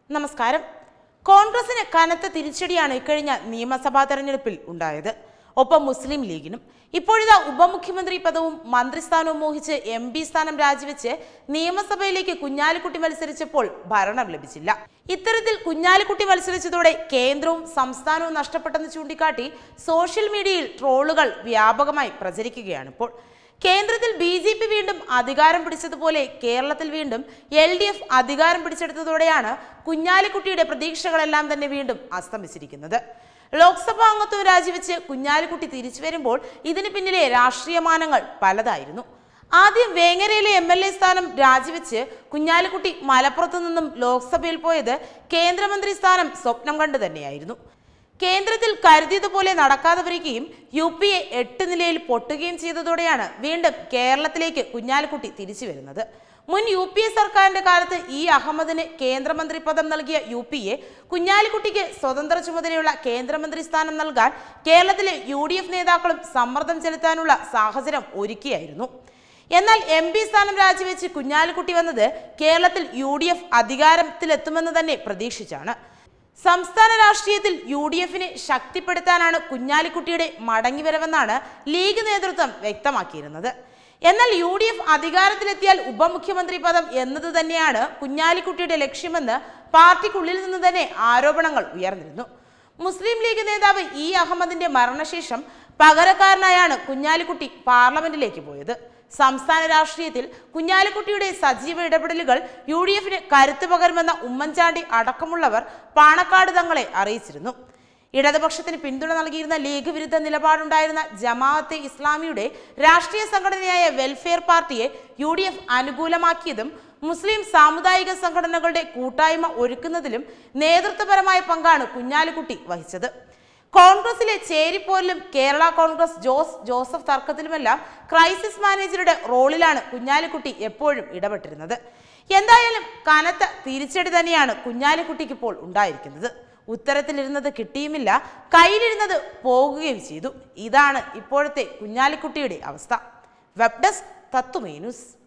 നമസ്കാരം കോൺഗ്രസിന് കനത്ത തിരിച്ചടിയാണ് ഇക്കഴിഞ്ഞ നിയമസഭാ തെരഞ്ഞെടുപ്പിൽ ഉണ്ടായത് ഒപ്പം മുസ്ലിം ലീഗിനും ഇപ്പോഴിതാ ഉപമുഖ്യമന്ത്രി പദവും മന്ത്രിസ്ഥാനവും മോഹിച്ച് എം പി സ്ഥാനം രാജിവെച്ച് നിയമസഭയിലേക്ക് കുഞ്ഞാലിക്കുട്ടി മത്സരിച്ചപ്പോൾ ഭരണം ലഭിച്ചില്ല ഇത്തരത്തിൽ കുഞ്ഞാലിക്കുട്ടി മത്സരിച്ചതോടെ കേന്ദ്രവും സംസ്ഥാനവും നഷ്ടപ്പെട്ടെന്ന് ചൂണ്ടിക്കാട്ടി സോഷ്യൽ മീഡിയയിൽ ട്രോളുകൾ വ്യാപകമായി പ്രചരിക്കുകയാണിപ്പോൾ കേന്ദ്രത്തിൽ ബി ജെ പി വീണ്ടും അധികാരം പിടിച്ചതുപോലെ കേരളത്തിൽ വീണ്ടും എൽ ഡി എഫ് അധികാരം പിടിച്ചെടുത്തതോടെയാണ് കുഞ്ഞാലിക്കുട്ടിയുടെ പ്രതീക്ഷകളെല്ലാം തന്നെ വീണ്ടും അസ്തമിച്ചിരിക്കുന്നത് ലോക്സഭാ അംഗത്വം രാജിവെച്ച് കുഞ്ഞാലിക്കുട്ടി തിരിച്ചു വരുമ്പോൾ ഇതിന് പിന്നിലെ രാഷ്ട്രീയമാനങ്ങൾ പലതായിരുന്നു ആദ്യം വേങ്ങരയിലെ എം എൽ എ സ്ഥാനം രാജിവെച്ച് കുഞ്ഞാലിക്കുട്ടി മലപ്പുറത്തു നിന്നും ലോക്സഭയിൽ പോയത് കേന്ദ്രമന്ത്രി സ്ഥാനം സ്വപ്നം കണ്ടു തന്നെയായിരുന്നു കേന്ദ്രത്തിൽ കരുതിയതുപോലെ നടക്കാതെ വരികയും യു പി എ എട്ട് നിലയിൽ പൊട്ടുകയും ചെയ്തതോടെയാണ് വീണ്ടും കേരളത്തിലേക്ക് കുഞ്ഞാലിക്കുട്ടി തിരിച്ചു വരുന്നത് മുൻ യു പി എ സർക്കാരിന്റെ കാലത്ത് ഇ അഹമ്മദിന് കേന്ദ്രമന്ത്രി പദം നൽകിയ യു പി എ കുഞ്ഞാലിക്കുട്ടിക്ക് സ്വതന്ത്ര ചുമതലയുള്ള കേന്ദ്രമന്ത്രി സ്ഥാനം നൽകാൻ കേരളത്തിലെ യു ഡി എഫ് നേതാക്കളും സമ്മർദ്ദം ചെലുത്താനുള്ള സാഹചര്യം ഒരുക്കിയായിരുന്നു എന്നാൽ എം പി സ്ഥാനം രാജിവെച്ച് കുഞ്ഞാലിക്കുട്ടി വന്നത് കേരളത്തിൽ യു ഡി എഫ് അധികാരത്തിലെത്തുമെന്ന് തന്നെ പ്രതീക്ഷിച്ചാണ് സംസ്ഥാന രാഷ്ട്രീയത്തിൽ യു ഡി എഫിനെ ശക്തിപ്പെടുത്താനാണ് കുഞ്ഞാലിക്കുട്ടിയുടെ മടങ്ങിവരവെന്നാണ് ലീഗ് നേതൃത്വം വ്യക്തമാക്കിയിരുന്നത് എന്നാൽ യു ഡി എഫ് അധികാരത്തിലെത്തിയാൽ ഉപമുഖ്യമന്ത്രി പദം എന്നത് തന്നെയാണ് കുഞ്ഞാലിക്കുട്ടിയുടെ ലക്ഷ്യമെന്ന് പാർട്ടിക്കുള്ളിൽ നിന്ന് തന്നെ ആരോപണങ്ങൾ ഉയർന്നിരുന്നു മുസ്ലിം ലീഗ് നേതാവ് ഇ അഹമ്മദിന്റെ മരണശേഷം പകരക്കാരനായാണ് കുഞ്ഞാലിക്കുട്ടി പാർലമെന്റിലേക്ക് പോയത് സംസ്ഥാന രാഷ്ട്രീയത്തിൽ കുഞ്ഞാലിക്കുട്ടിയുടെ സജീവ ഇടപെടലുകൾ യു ഡി എഫിന് കരുത്ത് പകരുമെന്ന ഉമ്മൻചാണ്ടി അടക്കമുള്ളവർ പാണക്കാട് തങ്ങളെ അറിയിച്ചിരുന്നു ഇടതുപക്ഷത്തിന് പിന്തുണ നൽകിയിരുന്ന ലീഗ് വിരുദ്ധ നിലപാടുണ്ടായിരുന്ന ജമാഅത്തെ ഇസ്ലാമിയുടെ രാഷ്ട്രീയ സംഘടനയായ വെൽഫെയർ പാർട്ടിയെ യു ഡി എഫ് അനുകൂലമാക്കിയതും മുസ്ലിം സാമുദായിക സംഘടനകളുടെ കൂട്ടായ്മ ഒരുക്കുന്നതിലും നേതൃത്വപരമായ പങ്കാണ് കുഞ്ഞാലിക്കുട്ടി വഹിച്ചത് കോൺഗ്രസിലെ ചേരിപ്പോരിലും കേരള കോൺഗ്രസ് ജോസ് ജോസഫ് തർക്കത്തിലുമെല്ലാം ക്രൈസിസ് മാനേജറുടെ റോളിലാണ് കുഞ്ഞാലിക്കുട്ടി എപ്പോഴും ഇടപെട്ടിരുന്നത് എന്തായാലും കനത്ത തിരിച്ചടി തന്നെയാണ് കുഞ്ഞാലിക്കുട്ടിക്ക് ഇപ്പോൾ ഉണ്ടായിരിക്കുന്നത് ഉത്തരത്തിലിരുന്നത് കിട്ടിയുമില്ല കയ്യിലിരുന്നത് പോകുകയും ചെയ്തു ഇതാണ് ഇപ്പോഴത്തെ കുഞ്ഞാലിക്കുട്ടിയുടെ അവസ്ഥ വെബ് ഡെസ്ക് തത്തുമേ ന്യൂസ്